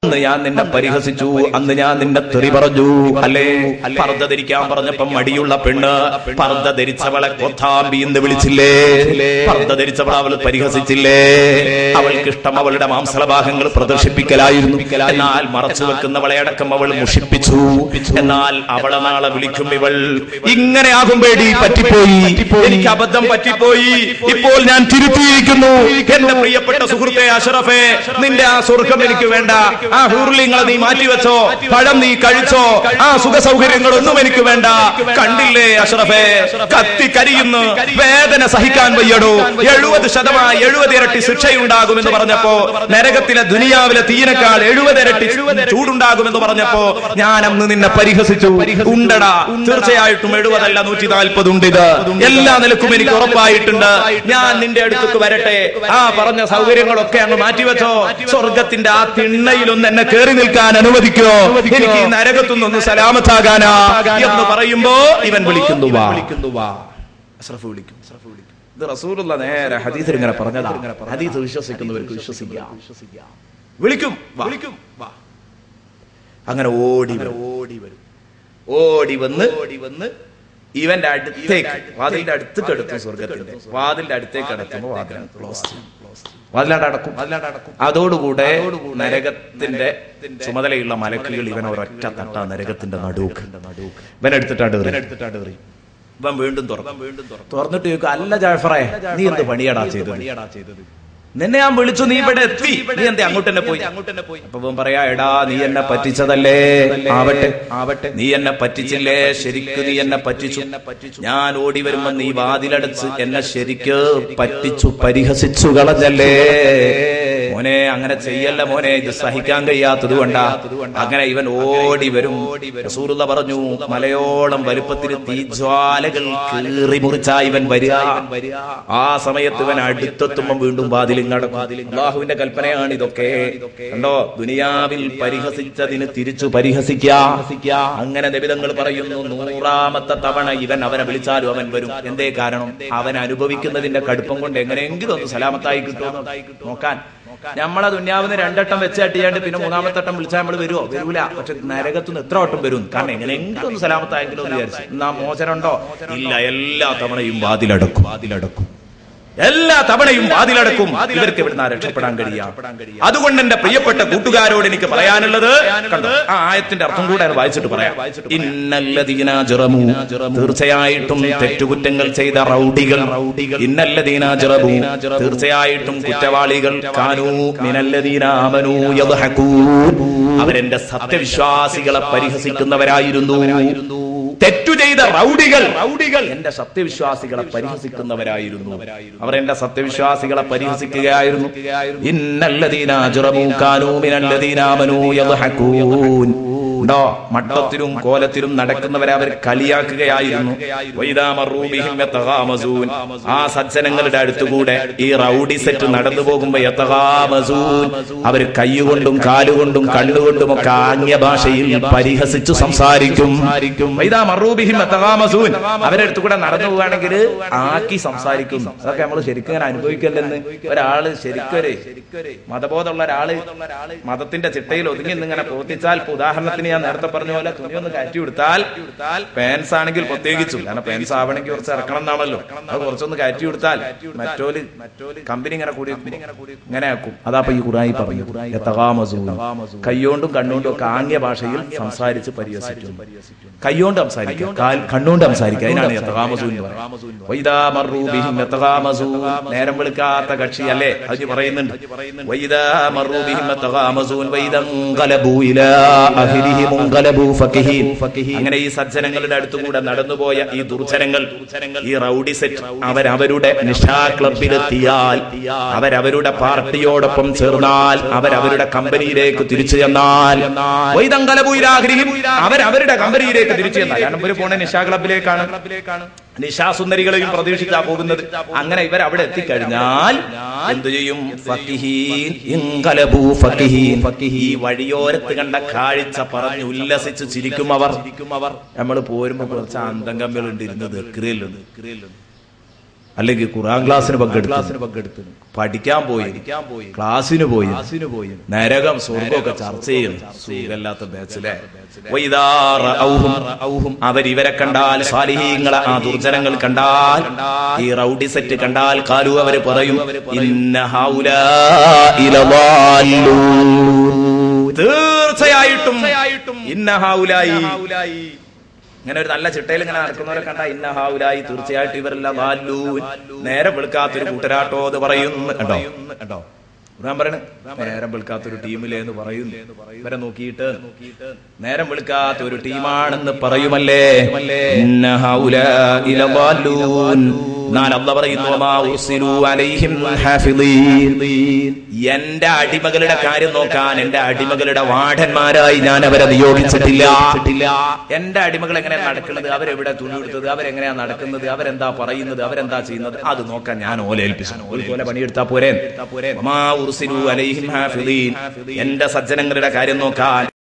അന്ന് ഞാൻ നിന്നെ പരിഹസിച്ചു അന്ന് ഞാൻ നിന്നെ തെറി പറഞ്ഞു അല്ലേ പർദ്ദ ധരിക്കാൻ പറഞ്ഞപ്പം മടിയുള്ള പെണ്ണ് പർദ്ദ ധരിച്ചവളെ കൊത്താമ്പി എന്ന് വിളിച്ചില്ലേ പർദ്ദ ധരിച്ചവളെ അവൾ പരിഹസിച്ചില്ലേ അവൾക്ക് ഇഷ്ടം അവളുടെ മാംസളഭാഗങ്ങൾ പ്രദർശിപ്പിക്കലായിരുന്നു എന്നാൽ മറച്ചു വെക്കുന്നവളെ അടക്കം അവൾ മുഷിപ്പിച്ചു എന്നാൽ അവളെ നാളെ വിളിക്കും ഇവൾ ഇങ്ങനെ ആകുമ്പേടി പറ്റിപ്പോയി എനിക്ക് അബദ്ധം പറ്റിപ്പോയി ഇപ്പോൾ ഞാൻ തിരുത്തിയിരിക്കുന്നു എന്റെ പ്രിയപ്പെട്ട സുഹൃത്തെ അഷറഫെ നിന്റെ ആ സ്വർഗം എനിക്ക് വേണ്ട ആ ഹൂർലിങ്ങളെ നീ മാറ്റിവെച്ചോ പഴം നീ കഴിച്ചോ ആ സുഖ സൗകര്യങ്ങളൊന്നും എനിക്ക് വേണ്ട കണ്ടില്ലേ അഷറഫെ കത്തി കരിയുന്നു വേദന സഹിക്കാൻ വയ്യടോ എഴുപത് ശതമാനം എഴുപത് ഇരട്ടി ശിക്ഷയുണ്ടാകുമെന്ന് പറഞ്ഞപ്പോ നരകത്തിലെ ദുനിയാവിലെ തീനക്കാൾ എഴുപത് ഇരട്ടി ചൂടുണ്ടാകുമെന്ന് പറഞ്ഞപ്പോ ഞാൻ അന്ന് നിന്നെ പരിഹസിച്ചു ഉണ്ടടാ തീർച്ചയായിട്ടും എഴുപതല്ല നൂറ്റി നാൽപ്പത് ഉണ്ട് ഇത് എല്ലാ നിലക്കും എനിക്ക് ഉറപ്പായിട്ടുണ്ട് ഞാൻ നിന്റെ അടുത്തേക്ക് വരട്ടെ ആ പറഞ്ഞ സൗകര്യങ്ങളൊക്കെ അങ്ങ് മാറ്റിവെച്ചോ സ്വർഗത്തിന്റെ ആ തിണ്ണയിലൊന്ന് എന്നെ കയറി നിൽക്കാൻ അനുവദിക്കോ എനിക്ക് ഈ നരകത്തുനിന്നൊന്ന് സലാമത്താകാനാ എന്ന് പറയുമ്പോ ഇവൻ വിളിക്കുന്നു വാ അഷ്റഫ് വിളിക്കും അഷ്റഫ് വിളിക്കും ഇത് റസൂലുള്ള നേരെ ഹദീസിൽ ഇങ്ങനെ പറഞ്ഞതാ ഹദീസ് വിശ്വസിക്കുന്നവർക്ക് വിശ്വസിക്കാം വിളിക്കും വിളിക്കും വാ അങ്ങനെ ഓടി വരും ഓടി വരും ഓടി വന്ന് ഓടി വന്ന് ഇവന്റെ അടുത്തേക്ക് വാതിലിന്റെ അടുത്തേക്ക് അടുത്തു സ്വർഗത്തിന്റെ വാതിലിന്റെ അടുത്തേക്ക് അടുത്തുമ്പോ വാതിൽ ക്ലോസ് വാതിലാണ്ട് അടക്കും വാതിലാണ്ട് അടക്കും അതോടുകൂടെ നരകത്തിന്റെ ചുമതലയുള്ള മലക്കുകൾ ഇവൻ ഒരൊറ്റ തട്ട നരകത്തിന്റെ നടുക്ക് ഇവൻ എടുത്തിട്ടാണ്ട് എറിയും. എടുത്തിട്ടാണ്ട് എറിയും. ഇവൻ വീണ്ടും തുറക്കും വീണ്ടും തുറന്നിട്ട് ചോദിക്കും അല്ല ജാഫറെ നീ എന്ത് പണിയാടാ ചെയ്തത് പണിയാടാ ചെയ്തത് നിന്നെ ഞാൻ വിളിച്ചു നീ ഇവിടെ എത്തി നീ എന്തേ അങ്ങോട്ട് തന്നെ പോയി അങ്ങോട്ട് തന്നെ പോയി അപ്പൊ ഇവൻ പറയാ എടാ നീ എന്നെ പറ്റിച്ചതല്ലേ ആവട്ടെ ആവട്ടെ നീ എന്നെ പറ്റിച്ചില്ലേ ശരിക്ക് നീ എന്നെ പറ്റിച്ചു ഞാൻ ഓടി വരുമ്പോ നീ വാതിലടച്ച് എന്നെ ശരിക്ക് പറ്റിച്ചു പരിഹസിച്ചു കളഞ്ഞല്ലേ മോനെ അങ്ങനെ ചെയ്യല്ല മോനെ ഇത് സഹിക്കാൻ കഴിയാത്തത് കൊണ്ടാ അങ്ങനെ ഇവൻ ഓടി വരും റസൂലുള്ള പറഞ്ഞു മലയോളം വലുപ്പത്തിന് തീജ്വാലകൾ കീറി മുറിച്ചാ ഇവൻ വരിക ആ സമയത്ത് ഇവൻ അടുത്തെത്തുമ്പോ വീണ്ടും വാതിലും കടക്കും അള്ളാഹുവിന്റെ കൽപ്പനയാണ് ഇതൊക്കെ കണ്ടോ ദുനിയാവിൽ പരിഹസിച്ചതിന് തിരിച്ചു പരിഹസിക്കുക അങ്ങനെ നിബിതങ്ങൾ പറയുന്നു നൂറാമത്തെ തവണ ഇവൻ അവനെ വിളിച്ചാലും അവൻ വരും എന്തേ കാരണം അവൻ അനുഭവിക്കുന്നതിന്റെ കടുപ്പം കൊണ്ട് എങ്ങനെയെങ്കിലും ഒന്ന് സലാമത്തായി കിട്ടുമോ നോക്കാൻ നമ്മളെ ദുന്യാവിന് രണ്ടട്ടം വെച്ച് അട്ടിയാണ്ട് പിന്നെ മൂന്നാമത്തെ വട്ടം വിളിച്ചാൽ നമ്മൾ വരുമോ വരൂല പക്ഷെ നരകത്തുനിന്ന് എത്ര വട്ടം വരും കാരണം എങ്ങനെയെങ്കിലും ഒന്ന് സലാമത്തായെങ്കിലും എന്ന് വിചാരിച്ചു എന്നാ മോചനുണ്ടോ ഇല്ല എല്ലാ തവണയും വാതിലടക്കും വാതിലടക്കും എല്ലാ തവണയും വാതിലടക്കും ഇവർക്ക് ഇവിടുന്ന് രക്ഷപ്പെടാൻ കഴിയാം അതുകൊണ്ട് എന്റെ പ്രിയപ്പെട്ട കൂട്ടുകാരോട് എനിക്ക് പറയാനുള്ളത് കണ്ടോ ആ ആയത്തിന്റെ അർത്ഥം കൂടെ അത് വായിച്ചിട്ട് പറയാം ഇന്നല്ലദീന ജറമു തീർച്ചയായിട്ടും തെറ്റുകുറ്റങ്ങൾ ചെയ്ത റൗഡികൾ ഇന്നല്ലദീന ജറമു തീർച്ചയായിട്ടും കുറ്റവാളികൾ കാനൂ മിനല്ലദീന ആമനൂ യദ്ഹകൂൻ അവരെന്റെ സത്യവിശ്വാസികളെ പരിഹസിക്കുന്നവരായിരുന്നു തെറ്റു ചെയ്ത റൗഡികൾ റൗഡികൾ എന്റെ സത്യവിശ്വാസികളെ പരിഹസിക്കുന്നവരായിരുന്നു അവർ എന്റെ സത്യവിശ്വാസികളെ പരിഹസിക്കുകയായിരുന്നു ഇന്നല്ലദീന അജ്റമൂ കാനൂ മിനല്ലദീനാമനൂ യദ്ഹകൂൻ ഉണ്ടോ മട്ടത്തിലും കോലത്തിലും നടക്കുന്നവരെ അവർ കളിയാക്കുകയായിരുന്നു വൈദാ മറൂ ബിഹിം യതഗാമസൂൻ. ആ സജ്ജനങ്ങളുടെ അടുത്തുകൂടെ ഈ റൗഡി സെറ്റ് നടന്നു പോകുമ്പോ യതഗാമസൂൻ. അവർ കൈകൊണ്ടും കാലുകൊണ്ടും കണ്ണുകൊണ്ടും ഒക്കെ ആംഗ്യ ഭാഷയിൽ പരിഹസിച്ചു സംസാരിക്കും വൈദാ മറൂ ബിഹിം യതഗാമസൂൻ. അവരുടെ അടുത്ത് കൂടെ നടന്നു പോവുകയാണെങ്കിൽ ആക്കി സംസാരിക്കും അതൊക്കെ നമ്മൾ ശരിക്കും ഇങ്ങനെ അനുഭവിക്കല്ലെന്ന് ഒരാള് ശരിക്കൊരു മതബോധമുള്ള ഒരാള് മതത്തിന്റെ ചിട്ടയിൽ ഒതുങ്ങി ഇങ്ങനെ പ്രവർത്തിച്ചാൽ ഇപ്പൊ ഉദാഹരണത്തിന് ഞാൻ നേരത്തെ പറഞ്ഞ പോലെ തുണി ഒന്ന് കയറ്റി കൊടുത്താൽ പാൻസ് ആണെങ്കിൽ പ്രത്യേകിച്ചും കാരണം പാൻസ് ആവണമെങ്കിൽ കുറച്ച് ഇറക്കണം എന്നാണല്ലോ അത് കുറച്ചൊന്ന് കയറ്റി കൊടുത്താൽ മറ്റോല് കമ്പനി ഇങ്ങനെ കൂടി ഇങ്ങനെ ആക്കും അതാ ഈ കുറായി പറഞ്ഞു യതഗാമസൂൻ. കൈയോണ്ടും കണ്ണുകൊണ്ടും ഒക്കെ ആംഗ്യ ഭാഷയിൽ സംസാരിച്ച് പരിഹസിക്കും കൈയോണ്ട് സംസാരിക്കുക കാൽ- കണ്ണുകൊണ്ട് സംസാരിക്കുക അതിനാണ് യതഗാമസൂൻ എന്ന് പറയുന്നത് വൈദാ മറൂ ബിഹിം യതഗാമസൂൻ. നേരം വെളുക്കാത്ത കക്ഷി അല്ലേ അത് പറയുന്നുണ്ട് വൈദാ മറൂ ബിഹിം യതഗാമസൂൻ. വൈദൻഖലബൂ ഇലാ അഹ്ലിഹിം ഉൻഖലബൂ ഫകിഹീൻ. അങ്ങനെ ഈ സജ്ജനങ്ങളുടെ അടുത്തുകൂടെ നടന്നുപോയ ഈ ദുർജനങ്ങൾ ഈ റൗഡി സെറ്റ് അവരവരുടെ നിഷാ ക്ലബിലെത്തിയാൽ അവരവരുടെ പാർട്ടിയോടൊപ്പം ചേർന്നാൽ അവരവരുടെ കമ്പനിയിലേക്ക് തിരിച്ചു ചെന്നാൽ വൈദൻഖലബൂ ഇലാ അഹ്ലിഹിം. അവരവരുടെ കമ്പനിയിലേക്ക് തിരിച്ചു ചെന്നാൽ കാരണം ഇവര് പോണ നിഷാ ക്ലബിലേക്കാണ് നിശാസുന്ദരികളെയും പ്രതീക്ഷിച്ചാ പോകുന്നത് അങ്ങനെ ഇവർ അവിടെ എത്തിക്കഴിഞ്ഞാൽ എന്തു ചെയ്യും ഫക്കിഹീൻ, ഇൻകലബൂ ഫക്കിഹീൻ. ഈ വഴിയോരത്ത് കണ്ട കാഴ്ച പറഞ്ഞു ഉല്ലസിച്ച് ചിരിക്കും അവർ നമ്മൾ പോരുമ്പോ കുറച്ച് അന്തം കമ്പികളുണ്ട് ഇരുന്നത് അല്ലെങ്കിൽ ഖുറാൻ ക്ലാസ്സിന് പങ്കെടുത്ത് പഠിക്കാൻ പോയി ക്ലാസ്സിന് പോയി പോയി നരകം സ്വർഗമൊക്കെ ചർച്ച ചെയ്യുന്നു സുഖമില്ലാത്ത ബാച്ചിലെ അവരിവരെ കണ്ടാൽ സ്വാലിഹീങ്ങളെ ആ ദുർജനങ്ങൾ കണ്ടാൽ ഈ റൗഡി സെറ്റ് കണ്ടാൽ കാലു അവര് പറയും ഇന്ന ഹൗലാഇ ലളാല്ലൂൻ. തീർച്ചയായിട്ടും ഇന്ന ഹൗലായി ഇങ്ങനെ ഒരു നല്ല ചിട്ടയിൽ ഇങ്ങനെ നടക്കുന്നവരെ കണ്ട ഇന്ന ഹാവുലായി തീർച്ചയായിട്ടും ഇവരെല്ലാം വാല്ലൂ നേരെ വെളുക്കാത്തൊരു കൂട്ടരാട്ടോ എന്ന് പറയുന്നു കേട്ടോ കേട്ടോ ഞാൻ പറയണ നേരം വെളുക്കാത്തൊരു ടീമിലെ എന്ന് പറയുന്നു ഇവരെ നോക്കിയിട്ട് നേരം വെളുക്കാത്ത ഒരു ടീമാണെന്ന് പറയുമല്ലേ ഇന്ന ഹൗലാഇ ലളാല്ലൂൻ. എന്നാൽ അല്ല പറയുന്നു വമാ ഉർസിലൂ അലൈഹിം ഹാഫിളീൻ. എന്റെ അടിമകളുടെ കാര്യം നോക്കാൻ എന്റെ അടിമകളുടെ വാർഡന്മാരായി ഞാൻ അവരെ നിയോഗിച്ചിട്ടില്ല എന്റെ അടിമകൾ എങ്ങനെയാ നടക്കുന്നത് അവരെവിടെ തുണി എടുത്തത് അവരെങ്ങനെയാ നടക്കുന്നത് അവരെന്താ പറയുന്നത് അവരെന്താ ചെയ്യുന്നത് അത് നോക്കാൻ ഞാൻ ഓല ഏൽപ്പിച്ചു ഒരുപോലെ പണിയെടുത്താ പോരെ വമാ ഉർസിലൂ അലൈഹിം ഹാഫിളീൻ. എന്റെ സജ്ജനങ്ങളുടെ കാര്യം നോക്കാൻ